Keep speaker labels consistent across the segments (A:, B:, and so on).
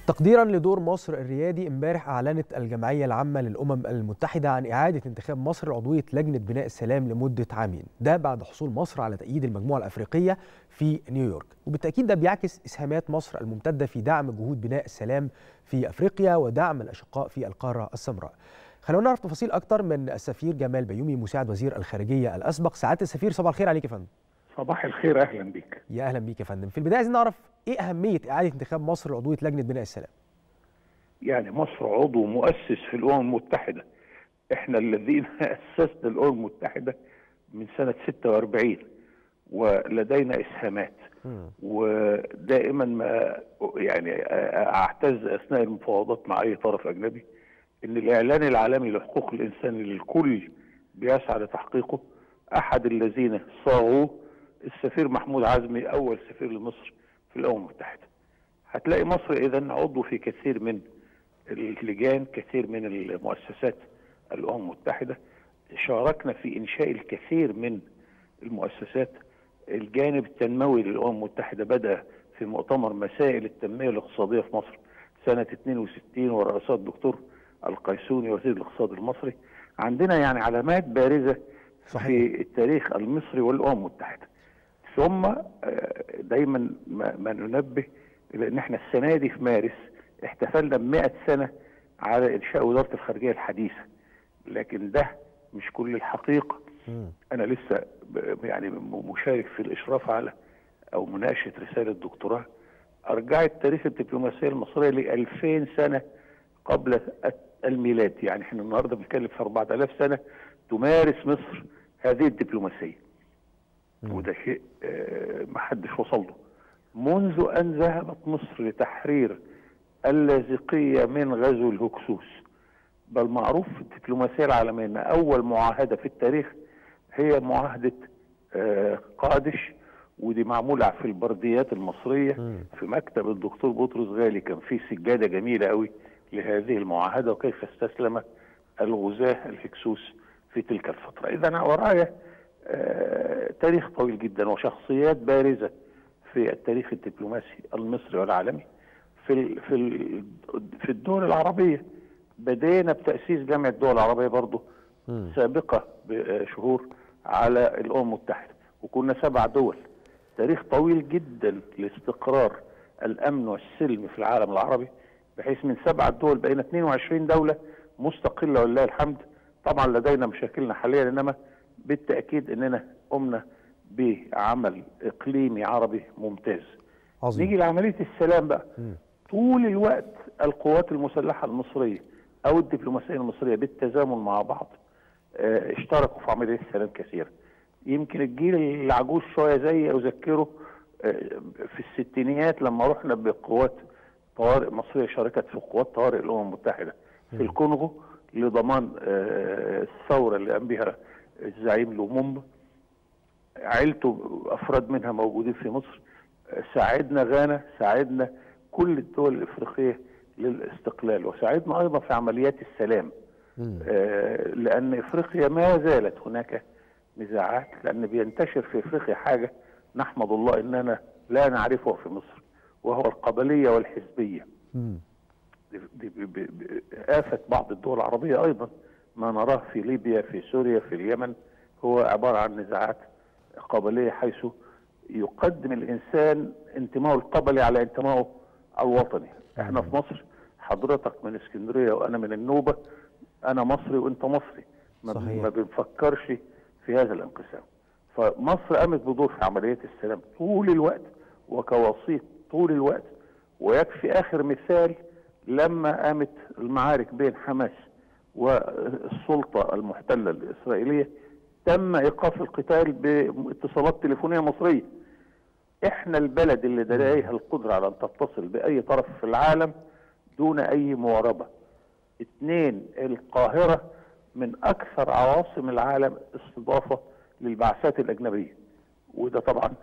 A: تقديرا لدور مصر الريادي امبارح اعلنت الجمعيه العامه للامم المتحده عن اعاده انتخاب مصر لعضويه لجنه بناء السلام لمده عامين ده بعد حصول مصر على تأييد المجموعه الافريقيه في نيويورك وبالتاكيد ده بيعكس اسهامات مصر الممتده في دعم جهود بناء السلام في افريقيا ودعم الاشقاء في القاره السمراء خلونا نعرف تفاصيل اكتر من السفير جمال بيومي مساعد وزير الخارجيه الاسبق سعاده السفير صباح الخير عليك يا فندم
B: صباح الخير اهلا بك
A: يا اهلا بيك يا فندم في البدايه عايزين نعرف ايه اهميه اعاده انتخاب مصر لعضويه لجنه بناء السلام
B: يعني مصر عضو مؤسس في الامم المتحده احنا الذين اسسنا الامم المتحده من سنه 46 ولدينا اسهامات ودائما ما يعني اعتز اثناء المفاوضات مع اي طرف اجنبي ان الاعلان العالمي لحقوق الانسان اللي الكل بيسعى لتحقيقه احد الذين صاغوه السفير محمود عزمي اول سفير لمصر في الامم المتحده هتلاقي مصر اذا عضو في كثير من اللجان كثير من المؤسسات الامم المتحده شاركنا في انشاء الكثير من المؤسسات الجانب التنموي للامم المتحده بدا في مؤتمر مسائل التنميه الاقتصاديه في مصر سنه 62 ورئاسات الدكتور القيسوني وزير الاقتصاد المصري عندنا يعني علامات بارزه صحيح. في التاريخ المصري والامم المتحده ثم دايما ما ننبه الى ان احنا السنه دي في مارس احتفلنا ب 100 سنه على انشاء وزاره الخارجيه الحديثه لكن ده مش كل الحقيقه م. انا لسه يعني مشارك في الاشراف على او مناقشه رساله دكتوراه ارجعت تاريخ الدبلوماسيه المصريه ل 2000 سنه قبل الميلاد يعني احنا النهارده بنتكلم في 4000 سنه تمارس مصر هذه الدبلوماسيه وده شيء ما حدش وصل له منذ ان ذهبت مصر لتحرير اللاذقيه من غزو الهكسوس بل معروف في الدبلوماسيه العالميه ان اول معاهده في التاريخ هي معاهده قادش ودي معموله في البرديات المصريه في مكتب الدكتور بطرس غالي كان في سجاده جميله قوي لهذه المعاهده وكيف استسلم الغزاه الهكسوس في تلك الفتره اذا انا ورايا آه تاريخ طويل جدا وشخصيات بارزه في التاريخ الدبلوماسي المصري والعالمي في ال في ال في الدول العربيه بدينا بتاسيس جامعه الدول العربيه برضه سابقه بشهور على الامم المتحده وكنا سبع دول تاريخ طويل جدا لاستقرار الامن والسلم في العالم العربي بحيث من سبعه دول بقينا 22 دوله مستقله ولله الحمد طبعا لدينا مشاكلنا حاليا انما بالتاكيد اننا قمنا بعمل اقليمي عربي ممتاز عظيم. نيجي لعمليه السلام بقى م. طول الوقت القوات المسلحه المصريه او الدبلوماسيه المصريه بالتزامن مع بعض اه اشتركوا في عمليه السلام كثيرا يمكن الجيل العجوز شويه زي اذكره اه في الستينيات لما رحنا بقوات طوارئ مصريه شاركت في قوات طوارئ الامم المتحده في الكونغو لضمان اه الثوره اللي قام بها الزعيم لومومبا عيلته افراد منها موجودين في مصر ساعدنا غانا ساعدنا كل الدول الافريقيه للاستقلال وساعدنا ايضا في عمليات السلام آه لان افريقيا ما زالت هناك نزاعات لان بينتشر في افريقيا حاجه نحمد الله اننا لا نعرفها في مصر وهو القبليه والحزبيه دي آفة بعض الدول العربية أيضا ما نراه في ليبيا في سوريا في اليمن هو عبارة عن نزاعات قبلية حيث يقدم الإنسان انتمائه القبلي على انتمائه الوطني احنا في مصر حضرتك من اسكندرية وأنا من النوبة أنا مصري وأنت مصري ما, صحيح. ما بنفكرش في هذا الانقسام فمصر قامت بدور في عملية السلام طول الوقت وكوسيط طول الوقت ويكفي آخر مثال لما قامت المعارك بين حماس والسلطة المحتلة الإسرائيلية تم إيقاف القتال باتصالات تليفونية مصرية إحنا البلد اللي لديها القدرة على أن تتصل بأي طرف في العالم دون أي مواربة اثنين القاهرة من أكثر عواصم العالم استضافة للبعثات الأجنبية وده طبعا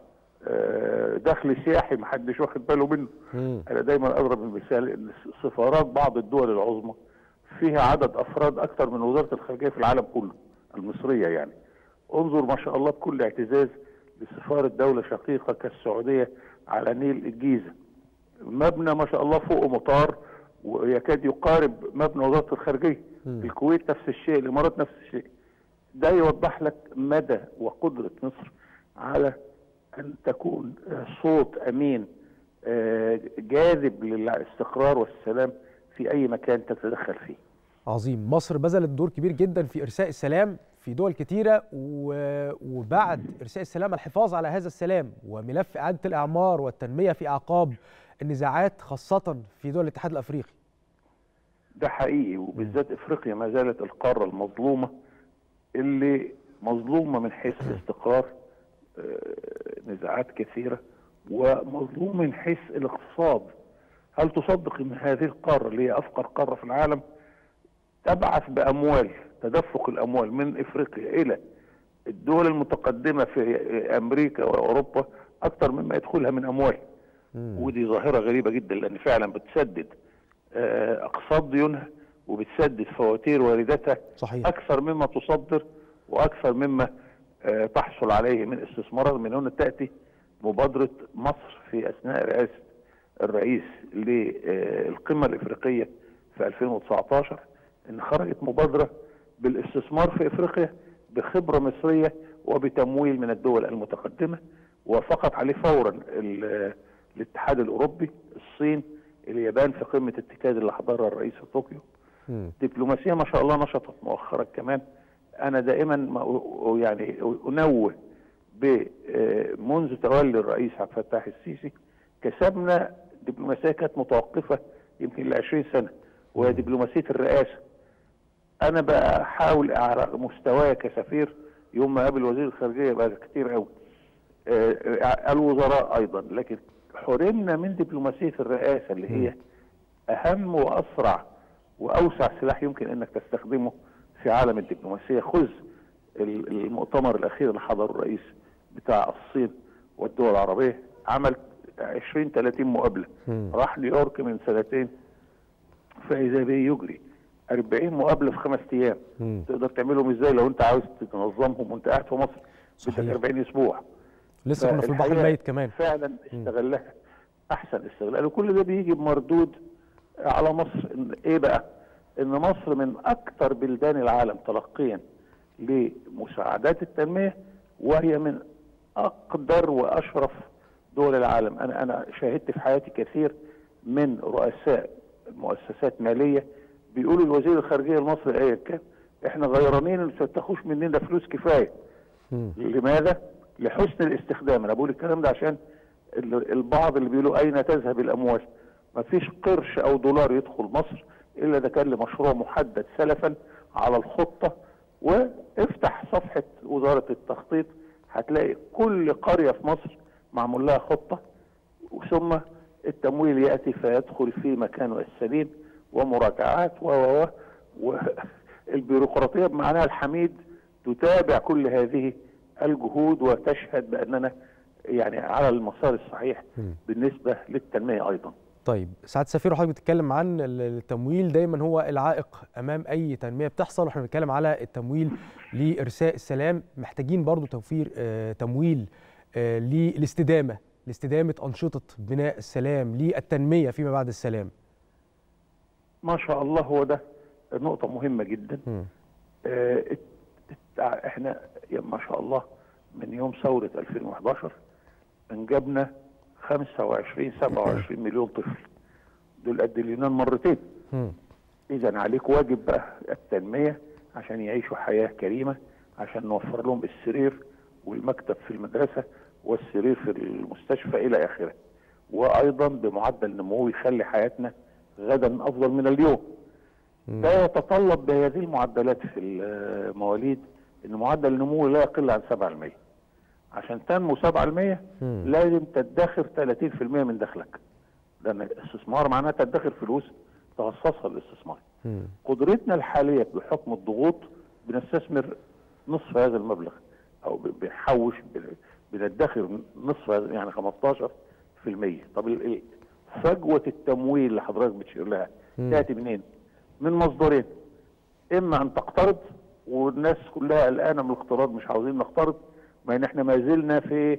B: دخل سياحي محدش واخد باله منه مم. انا دايما اضرب المثال ان سفارات بعض الدول العظمى فيها عدد افراد اكثر من وزاره الخارجيه في العالم كله المصريه يعني انظر ما شاء الله بكل اعتزاز لسفاره دوله شقيقه كالسعوديه على نيل الجيزه مبنى ما شاء الله فوقه مطار ويكاد يقارب مبنى وزاره الخارجيه
A: مم.
B: الكويت نفس الشيء الامارات نفس الشيء ده يوضح لك مدى وقدره مصر على ان تكون آه، صوت امين آه، جاذب للاستقرار والسلام في اي مكان تتدخل فيه
A: عظيم مصر بذلت دور كبير جدا في ارساء السلام في دول كتيره و- وبعد ارساء السلام الحفاظ على هذا السلام وملف اعاده الاعمار والتنميه في اعقاب النزاعات خاصه في دول الاتحاد الافريقي
B: ده حقيقي وبالذات افريقيا ما زالت القاره المظلومه اللي مظلومه من حيث الاستقرار آه، نزاعات كثيره ومظلوم من حيث الاقتصاد هل تصدق ان هذه القاره اللي هي افقر قاره في العالم تبعث باموال تدفق الاموال من افريقيا الى الدول المتقدمه في امريكا واوروبا اكثر مما يدخلها من اموال ودي ظاهره غريبه جدا لان فعلا بتسدد آه، اقساط ديونها وبتسدد فواتير وارداتها
A: صحيح
B: اكثر مما تصدر واكثر مما آه، تحصل عليه من استثمارات من هنا تاتي مبادره مصر في اثناء رئاسه الرئيس للقمه الافريقيه في 2019 ان خرجت مبادره بالاستثمار في افريقيا بخبره مصريه وبتمويل من الدول المتقدمه وافقت عليه فورا ال- الاتحاد الاوروبي الصين اليابان في قمه التكاد اللي حضرها الرئيس في طوكيو
A: مم.
B: دبلوماسيه ما شاء الله نشطت مؤخرا كمان انا دائما ما أ- يعني انوه ب آه، منذ تولي الرئيس عبد الفتاح السيسي كسبنا دبلوماسيه كانت متوقفه يمكن ل 20 سنه وهي دبلوماسيه الرئاسه انا بحاول على مستواي كسفير يوم ما قابل وزير الخارجيه بقى كتير قوي آه، آه، الوزراء ايضا لكن حرمنا من دبلوماسيه الرئاسه اللي هي اهم واسرع واوسع سلاح يمكن انك تستخدمه في عالم الدبلوماسيه خذ ال- المؤتمر الاخير اللي حضره الرئيس بتاع الصين والدول العربيه عمل 20 30 مقابله
A: مم.
B: راح نيويورك من سنتين فاذا به يجري 40 مقابله في خمس ايام
A: مم.
B: تقدر تعملهم ازاي لو انت عاوز تنظمهم وانت قاعد في مصر بدك
A: صحيح.
B: 40 اسبوع
A: لسه كنا في البحر
B: فالحقيقة
A: الميت كمان
B: فعلا استغلها احسن استغلال وكل ده بيجي بمردود على مصر إن ايه بقى ان مصر من اكثر بلدان العالم تلقيا لمساعدات التنميه وهي من اقدر واشرف دول العالم انا انا شاهدت في حياتي كثير من رؤساء مؤسسات ماليه بيقولوا لوزير الخارجيه المصري ايا كان احنا غيرانين ما تاخوش مننا فلوس كفايه
A: مم.
B: لماذا؟ لحسن الاستخدام انا بقول الكلام ده عشان ال- البعض اللي بيقولوا اين تذهب الاموال ما فيش قرش او دولار يدخل مصر الا ده كان لمشروع محدد سلفا على الخطه وافتح صفحه وزاره التخطيط هتلاقي كل قريه في مصر معمول لها خطه ثم التمويل ياتي فيدخل في مكانه السليم ومراجعات و و و والبيروقراطيه بمعناها الحميد تتابع كل هذه الجهود وتشهد باننا يعني على المسار الصحيح
A: مم.
B: بالنسبه للتنميه ايضا.
A: طيب سعاده السفير وحضرتك بتتكلم عن ال- التمويل دايما هو العائق امام اي تنميه بتحصل واحنا بنتكلم على التمويل لارساء السلام محتاجين برضو توفير آه، تمويل آه، للاستدامه لاستدامه انشطه بناء السلام للتنميه فيما بعد السلام
B: ما شاء الله هو ده نقطه مهمه جدا.
A: مم.
B: آه، الت- الت- احنا يا ما شاء الله من يوم ثوره 2011 انجبنا 25 27 مليون طفل دول قد اليونان مرتين
A: مم.
B: اذا عليك واجب بقى التنميه عشان يعيشوا حياه كريمه عشان نوفر لهم السرير والمكتب في المدرسه والسرير في المستشفى الى اخره وايضا بمعدل نمو يخلي حياتنا غدا افضل من اليوم
A: مم.
B: ده يتطلب بهذه المعدلات في المواليد ان معدل النمو لا يقل عن 7% عشان تنمو 7%
A: مم.
B: لازم تدخر 30% من دخلك لان الاستثمار معناه تدخر فلوس تخصصها للاستثمار
A: مم. قدرتنا
B: قدرتنا الحاليه بحكم الضغوط بنستثمر نصف هذا المبلغ او ب- بنحوش ب- بندخر نصف هذا يعني 15% طب ال- ال- فجوه التمويل اللي حضرتك بتشير لها
A: مم.
B: تاتي منين؟ من مصدرين اما ان تقترض والناس كلها قلقانه من الاقتراض مش عاوزين نقترض ما ان احنا ما زلنا في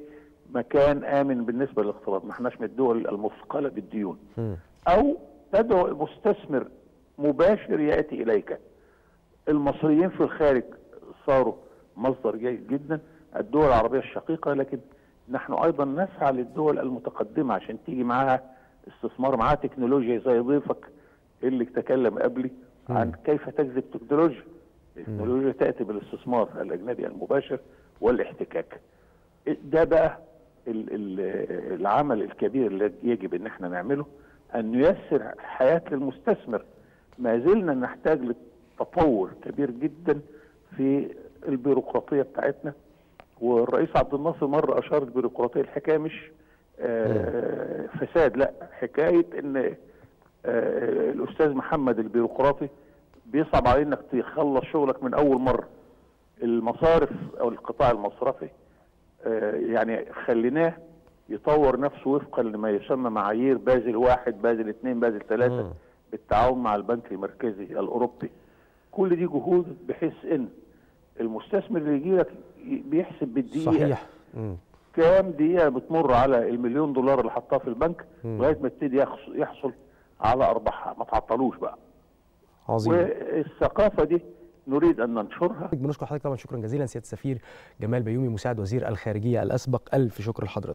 B: مكان امن بالنسبه للاقتراض ما احناش من الدول المثقله بالديون
A: مم.
B: او تدعو مستثمر مباشر ياتي اليك المصريين في الخارج صاروا مصدر جيد جدا الدول العربيه الشقيقه لكن نحن ايضا نسعى للدول المتقدمه عشان تيجي معاها استثمار معاها تكنولوجيا زي ضيفك اللي تكلم قبلي عن كيف تجذب تكنولوجيا التكنولوجيا تاتي بالاستثمار الاجنبي المباشر والاحتكاك ده بقى ال- ال- العمل الكبير اللي يجب ان احنا نعمله ان نيسر الحياه للمستثمر ما زلنا نحتاج لتطور كبير جدا في البيروقراطيه بتاعتنا والرئيس عبد الناصر مره اشار البيروقراطيه الحكايه مش آه، فساد لا حكايه ان آه، الاستاذ محمد البيروقراطي بيصعب عليه انك تخلص شغلك من اول مره المصارف او القطاع المصرفي آه، يعني خليناه يطور نفسه وفقا لما يسمى معايير بازل واحد بازل اثنين بازل ثلاثة
A: مم.
B: بالتعاون مع البنك المركزي الأوروبي كل دي جهود بحيث ان المستثمر اللي يجي لك بيحسب بالدقيقة
A: صحيح مم.
B: كام دقيقة بتمر على المليون دولار اللي حطها في البنك لغاية ما يبتدي يخص- يحصل على أرباحها ما تعطلوش بقى
A: عظيم
B: والثقافة دي نريد أن ننشرها
A: بنشكر حضرتك طبعا شكرا جزيلا سياده السفير جمال بيومي مساعد وزير الخارجيه الاسبق الف شكر لحضرتك